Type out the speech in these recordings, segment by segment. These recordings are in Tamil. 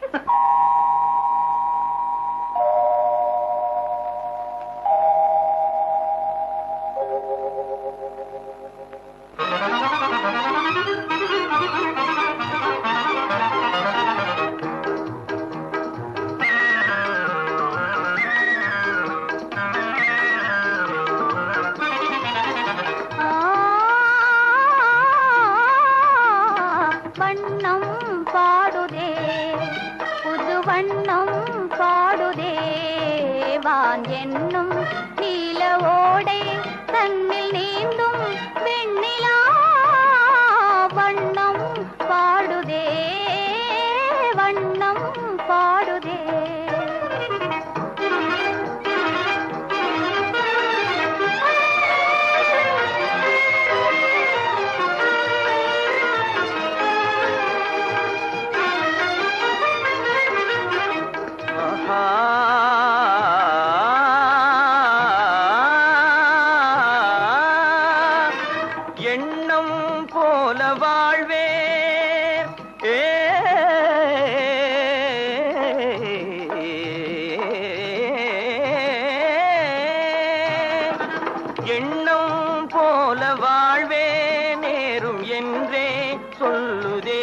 ஆ, வண்ணம் பாடுதே புது வண்ணம் பாடுதே வான் என்னும் நீல ஓடை தன்னில் நீந்தும் வெண்ணிலா வண்ணம் பாடுதே வண்ணம் பாடுதே ஆஹா. எண்ணம் போல வாழ்வே ஏ எண்ணம் போல வாழ்வே நேரும் என்றே சொல்லுதே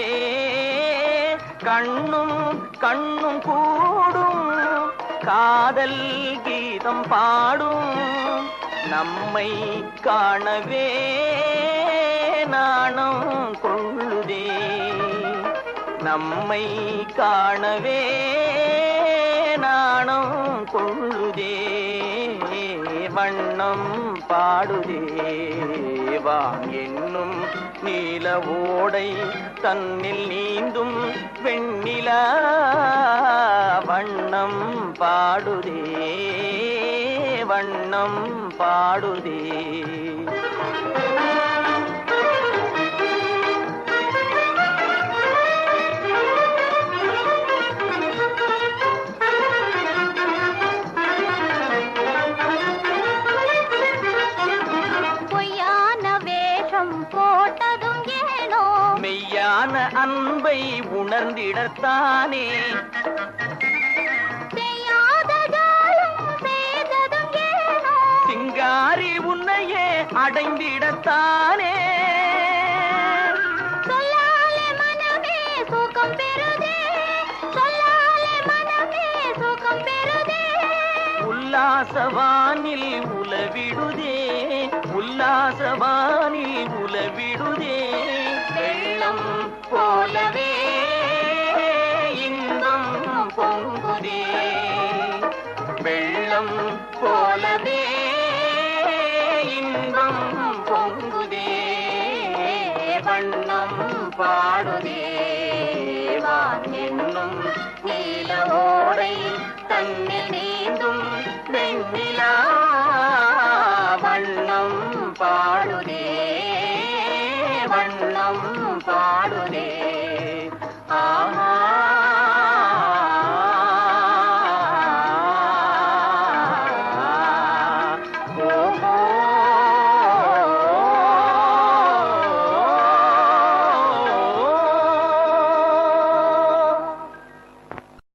கண்ணும் கண்ணும் கூடும் காதல் கீதம் பாடும் நம்மை காணவே நாணம் கொள்ளுதே நம்மை காணவே நாணம் கொள்ளுதே வண்ணம் பாடுதே வான் என்னும் நீல ஓடை தன்னில் நீந்தும் வெண்ணிலா வண்ணம் பாடுதே வண்ணம் பாடுதே பொய்யான வேஷம் போட்டதும் ஏனோ மெய்யான அன்பை உணர்ந்திடத்தானே செய்யாத ஜாலம் செய்ததும் ஏனோ சிங்காரி உன்னையே அடைந்திடத்தானே சொல்லாலே மனமே சுகம் பெறுதே சொல்லாலே மனமே சுகம் பெறுதே உல்லாசவானில் உலவிடுதே உல்லாசவானில் உலவிடுதே வெள்ளம் போலவே இன்பம் பொங்குதே வெள்ளம் போலவே இன்பம் பொங்குதே வண்ணம் பாடுதே வான் என்னும் நீல ஓடை தன்னில் நீந்தும் வெண்ணிலா வண்ணம் பாடுதே